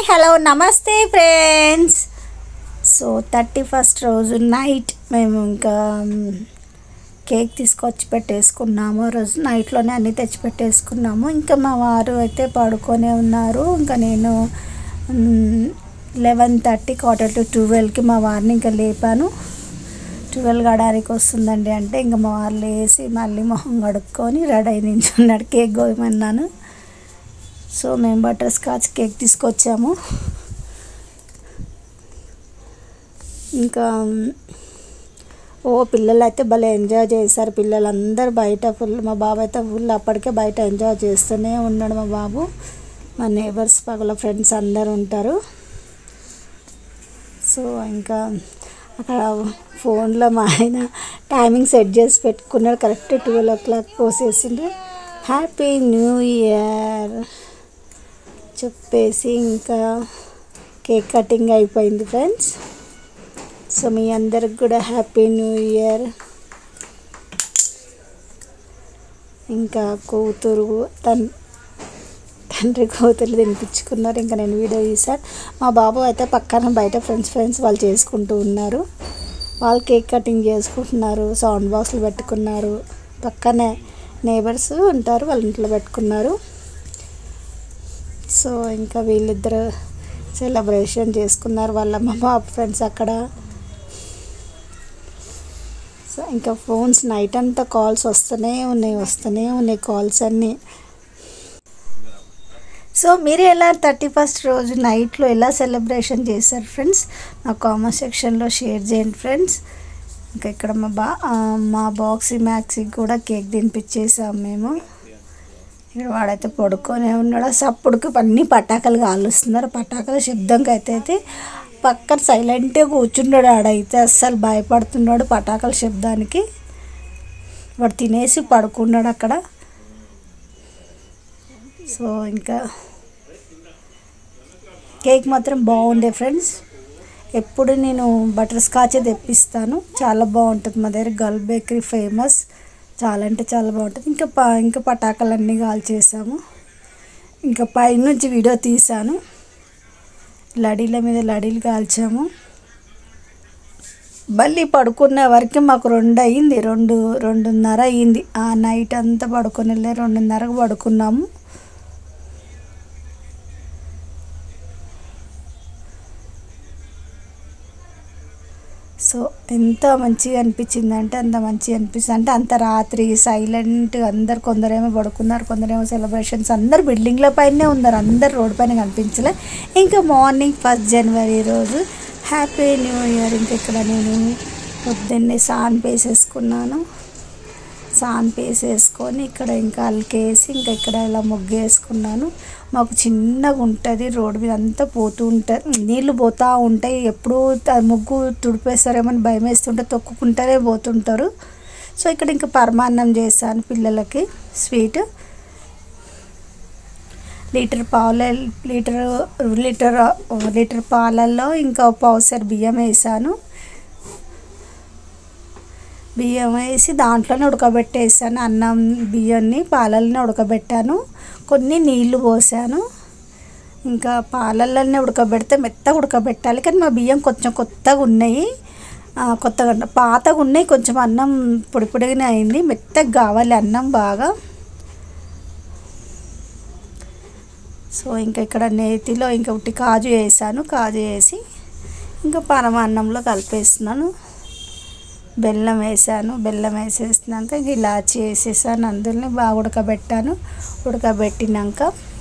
hello నమస్తే friends so thirty first రోజు night మేము ఇంకా మ్, కేక్ తీసుకొచ్చి పెట్టేసుకున్నాము ఆ రోజు నైట్లోనే అన్నీ తెచ్చి పెట్టేసుకున్నాము ఇంకా మా వారు అయితే పడుకొనే ఉన్నారు ఇంకా నేను లెవెన్ థర్టీ క్వార్టర్ టు ట్వెల్వ్కి మా వారిని ఇంకా లేపాను ట్వెల్వ్ గడానికి వస్తుందండి అంటే ఇంకా మా వారు లేసి మళ్ళీ మొహం కడుక్కొని రెడీ అయి నించున్నాడు కేక్ కోయమన్నాను సో మేము బటర్ స్కాచ్ కేక్ తీసుకొచ్చాము ఇంకా ఓ పిల్లలు అయితే భలే ఎంజాయ్ చేశారు పిల్లలందరూ బయట ఫుల్ మా బాబు అయితే ఫుల్ అప్పటికే బయట ఎంజాయ్ చేస్తూనే ఉన్నాడు మా బాబు మా నేబర్స్ పగల ఫ్రెండ్స్ అందరు ఉంటారు సో ఇంకా అక్కడ ఫోన్లో మా ఆయన టైమింగ్ సెట్ చేసి పెట్టుకున్నాడు కరెక్ట్ ట్వెల్వ్ ఓ క్లాక్ పోసేసిండు హ్యాపీ న్యూ ఇయర్ చెప్పేసి ఇంకా కేక్ కటింగ్ అయిపోయింది ఫ్రెండ్స్ సో మీ అందరికి కూడా హ్యాపీ న్యూ ఇయర్ ఇంకా కూతురు తన్ తండ్రి కూతురు తినిపించుకున్నారు ఇంకా నేను వీడియో తీసాను మా బాబు అయితే పక్కన బయట ఫ్రెండ్స్ ఫ్రెండ్స్ వాళ్ళు చేసుకుంటూ ఉన్నారు వాళ్ళు కేక్ కటింగ్ చేసుకుంటున్నారు సౌండ్ బాక్స్లు పెట్టుకున్నారు పక్కనే నేబర్స్ ఉంటారు వాళ్ళ ఇంట్లో పెట్టుకున్నారు సో ఇంకా వీళ్ళిద్దరు సెలబ్రేషన్ చేసుకున్నారు వాళ్ళ మా బాబు ఫ్రెండ్స్ అక్కడ సో ఇంకా ఫోన్స్ నైట్ అంతా కాల్స్ వస్తూనే ఉన్నాయి వస్తూనే ఉన్నాయి కాల్స్ అన్నీ సో మీరు ఎలా థర్టీ ఫస్ట్ రోజు నైట్లో ఎలా సెలబ్రేషన్ చేశారు ఫ్రెండ్స్ నా కామెంట్ సెక్షన్లో షేర్ చేయండి ఫ్రెండ్స్ ఇంకా ఇక్కడ మా బా ఆ, మా బాక్సీ మ్యాక్సీ కూడా కేక్ తినిపించేసాం మేము ఇక్కడ వాడైతే పడుకొనే ఉన్నాడు ఆ సప్పుడుకి అన్ని పటాకులు కాలుస్తున్నారు పటాకుల శబ్దంకి అయితే అయితే పక్కన సైలెంట్గా కూర్చున్నాడు ఆడైతే అస్సలు భయపడుతున్నాడు పటాకుల శబ్దానికి వాడు తినేసి పడుకున్నాడు అక్కడ సో ఇంకా కేక్ మాత్రం బాగుండే ఫ్రెండ్స్ ఎప్పుడు నేను బటర్ స్కాచ్ తెప్పిస్తాను చాలా బాగుంటుంది మా దగ్గర గర్ల్ బేకరీ ఫేమస్ చాలా అంటే చాలా బాగుంటుంది ఇంకా ప ఇంకా పటాకులన్నీ కాల్చేసాము ఇంకా పైనుంచి వీడియో తీసాను లడీల మీద లడీలు కాల్చాము మళ్ళీ పడుకునే వరకు మాకు రెండు అయ్యింది రెండు రెండున్నర అయ్యింది ఆ నైట్ అంతా పడుకొని వెళ్ళి రెండున్నరకు పడుకున్నాము సో ఎంత మంచిగా అనిపించింది అంటే అంత మంచిగా అనిపిస్తుంది అంటే అంత రాత్రి సైలెంట్ అందరు కొందరేమో పడుకున్నారు కొందరేమో సెలబ్రేషన్స్ అందరు బిల్డింగ్ల పైనే ఉన్నారు అందరు రోడ్ పైన కనిపించలే ఇంకా మార్నింగ్ ఫస్ట్ జనవరి రోజు హ్యాపీ న్యూ ఇయర్ ఇంకా ఇక్కడ నేను పొద్దున్నే సాన్ వేసేసుకున్నాను సాన్ వేసేసుకొని ఇక్కడ ఇంకా అల్కేసి ఇంకా ఇక్కడ ఇలా ముగ్గు వేసుకున్నాను మాకు చిన్నగా ఉంటుంది రోడ్డు మీద అంతా పోతూ ఉంటుంది నీళ్ళు పోతూ ఉంటాయి ఎప్పుడు త- ముగ్గు తుడిపేస్తారేమని భయం వేస్తుంటే తొక్కుకుంటూనే పోతుంటారు సో ఇక్కడ ఇంకా పరమాన్నం చేశాను పిల్లలకి స్వీట్ లీటర్ పాల లీటర్ లీటర్ లీటర్ పాలల్లో ఇంకా పావుసేరు బియ్యం వేసాను బియ్యం వేసి దాంట్లోనే ఉడకబెట్టేసాను అన్నం బియ్యాన్ని పాలల్లోనే ఉడకబెట్టాను కొన్ని నీళ్లు పోసాను ఇంకా పాలల్లోనే ఉడకబెడితే మెత్తగా ఉడకబెట్టాలి కానీ మా బియ్యం కొంచెం కొత్తగా ఉన్నాయి ఆ, కొత్తగా అంటే పాతగా ఉన్నాయి కొంచెం అన్నం పొడి పొడిగానే అయింది మెత్తగా కావాలి అన్నం బాగా సో ఇంకా ఇక్కడ నేతిలో ఇంకా ఉట్టి కాజు వేసాను కాజు వేసి ఇంకా పరమాన్నంలో కలిపేస్తున్నాను బెల్లం వేసాను బెల్లం వేసేసినాక ఇంక ఇలాచి వేసేసాను అందులోనే బాగా ఉడకబెట్టాను ఉడకబెట్టినాక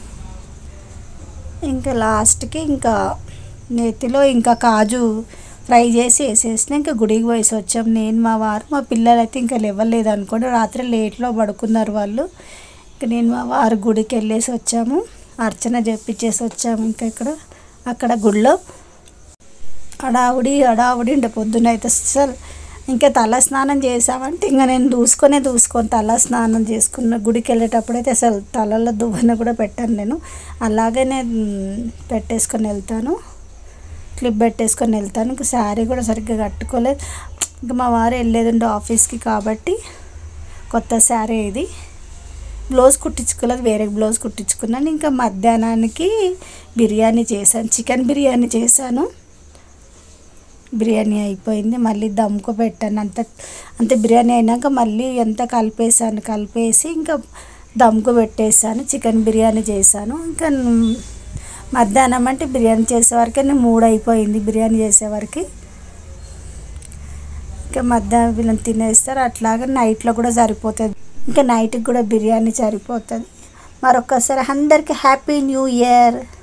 ఇంకా లాస్ట్కి ఇంకా నేతిలో ఇంకా కాజు ఫ్రై చేసి వేసేసిన ఇంకా గుడికి పోయేసి వచ్చాం నేను మా వారు మా పిల్లలు అయితే ఇంకా లేవలేదు అనుకోండి రాత్రి లేట్లో పడుకున్నారు వాళ్ళు ఇంకా నేను మా వారు గుడికి వెళ్ళేసి వచ్చాము అర్చన చేపించేసి వచ్చాము ఇంకా ఇక్కడ అక్కడ గుడిలో హడావుడి హడావుడి ఉండే పొద్దున అయితే అస్సలు ఇంకా తల స్నానం చేసామంటే ఇంకా నేను దూసుకొనే దూసుకొని తల స్నానం చేసుకున్న గుడికి వెళ్ళేటప్పుడు అయితే అసలు తలలో దువ్వన కూడా పెట్టాను నేను అలాగే నేను పెట్టేసుకొని వెళ్తాను క్లిప్ పెట్టేసుకొని వెళ్తాను ఇంకా శారీ కూడా సరిగ్గా కట్టుకోలేదు ఇంకా మా వారు వెళ్ళేది ఉండే ఆఫీస్కి కాబట్టి కొత్త శారీ ఇది బ్లౌజ్ కుట్టించుకోలేదు వేరే బ్లౌజ్ కుట్టించుకున్నాను ఇంకా మధ్యాహ్నానికి బిర్యానీ చేశాను చికెన్ బిర్యానీ చేశాను బిర్యానీ అయిపోయింది మళ్ళీ దమ్కు పెట్టాను అంత అంత బిర్యానీ అయినాక మళ్ళీ ఎంత కలిపేసాను కలిపేసి ఇంకా దమ్కు పెట్టేసాను చికెన్ బిర్యానీ చేశాను ఇంకా న్- మధ్యాహ్నం అంటే బిర్యానీ చేసేవరకు నేను మూడు అయిపోయింది బిర్యానీ చేసేవరకు ఇంకా మధ్యాహ్నం వీళ్ళని తినేస్తారు అట్లాగే నైట్లో కూడా సరిపోతుంది ఇంకా నైట్కి కూడా బిర్యానీ సరిపోతుంది మరొకసారి అందరికీ హ్యాపీ న్యూ ఇయర్